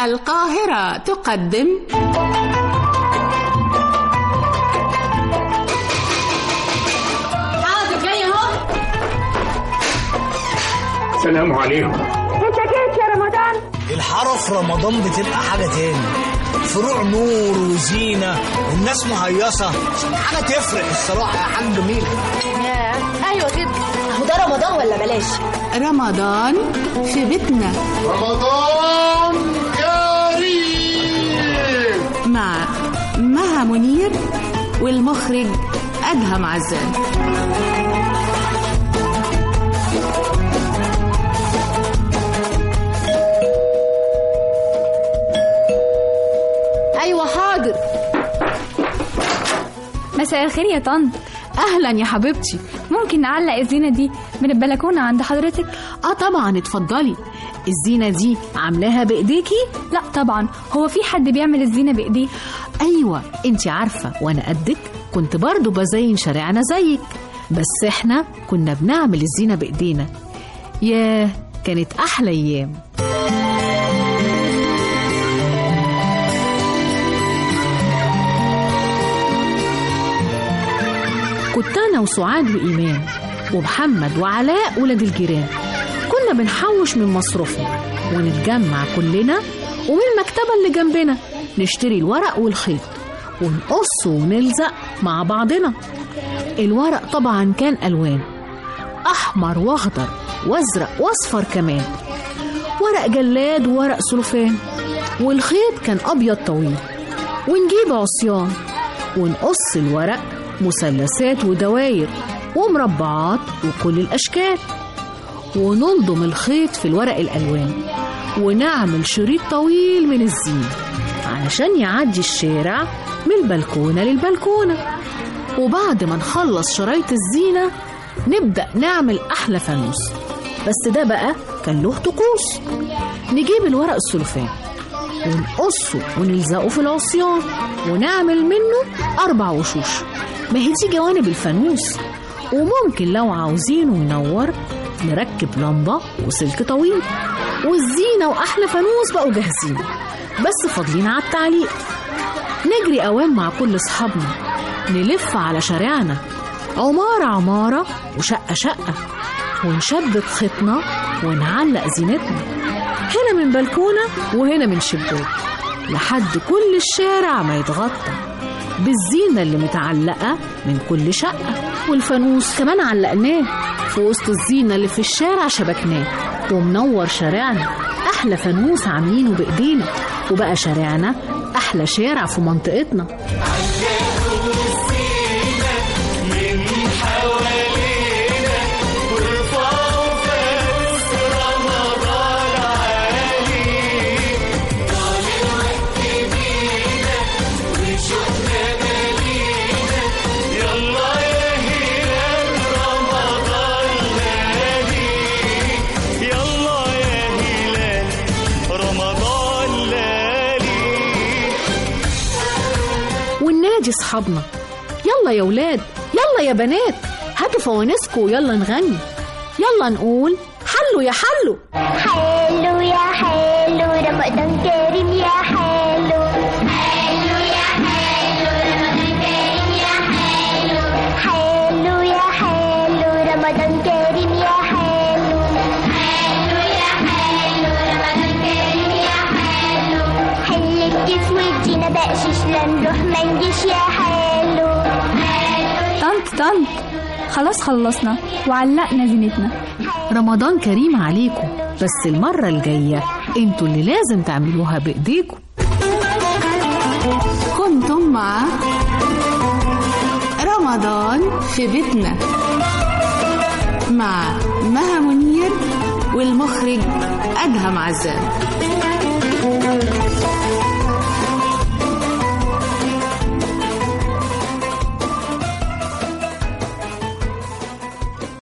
القاهرة تقدم حاضر جاي اهو السلام عليكم انت جيت يا رمضان الحارة في رمضان بتبقى حاجة تاني فروع نور وزينة والناس مهيصة حاجة تفرق الصراحة يا حاج جميل ايوه كده اهو ده رمضان ولا بلاش رمضان في بيتنا رمضان كريم مع مها منير والمخرج أدهم عزام ايوه حاضر مساء الخير يا طنط أهلا يا حبيبتي ممكن نعلق الزينة دي من البلكونة عند حضرتك آه طبعا اتفضلي الزينة دي عاملاها بإيديكي لا طبعا هو في حد بيعمل الزينة بإيديه أيوة انت عارفة وأنا قدك كنت برضو بزين شارعنا زيك بس احنا كنا بنعمل الزينة بإيدينا ياه كانت أحلى أيام كنت أنا وسعاد وإيمان ومحمد وعلاء ولاد الجيران كنا بنحوش من مصروفنا ونتجمع كلنا ومن المكتبة اللي جنبنا نشتري الورق والخيط ونقص ونلزق مع بعضنا الورق طبعا كان ألوان أحمر وأخضر وأزرق وأصفر كمان ورق جلاد وورق سلوفان والخيط كان أبيض طويل ونجيب عصيان ونقص الورق مثلثات ودواير ومربعات وكل الأشكال ونلضم الخيط في الورق الألوان ونعمل شريط طويل من الزين علشان يعدي الشارع من البلكونة للبلكونة وبعد ما نخلص شرايط الزينة نبدأ نعمل أحلى فانوس بس ده بقى كان له طقوس نجيب الورق السلفان ونقصه ونلزقه في العصيان ونعمل منه أربع وشوش ما هي دي جوانب الفانوس وممكن لو عاوزينه ينور نركب لمبة وسلك طويل والزينة وأحلى فانوس بقوا جاهزين بس فاضلين على التعليق نجري أوام مع كل أصحابنا نلف على شارعنا عمارة عمارة وشقة شقة ونشبك خيطنا ونعلق زينتنا هنا من بلكونة وهنا من شباك لحد كل الشارع ما يتغطى بالزينة اللي متعلقة من كل شقة والفانوس كمان علقناه في وسط الزينة اللي في الشارع شبكناه ومنور شارعنا أحلى فانوس عاملينه بإيدينا وبقى شارعنا أحلى شارع في منطقتنا يلا يا هلال رمضان لالي والنادي صحابنا يلا يا ولاد يلا يا بنات هاتوا فوانيسكوا ويلا نغني يلا نقول حلو يا حلو حلو يا حلو رمضان كريم يا حلو حلو يا حلو رمضان كريم يا حلو حلو يا حلو رمضان كريم يا حلو حلو يا حلو رمضان كريم يا حلو حل الكيس وادينا بقشيش لا نروح ما نجيش يا حلو طنط طنط خلاص خلصنا وعلقنا زينتنا رمضان كريم عليكم بس المرة الجاية انتوا اللي لازم تعملوها بإيديكم كنتم مع رمضان في بيتنا مع مها منير والمخرج أدهم عزام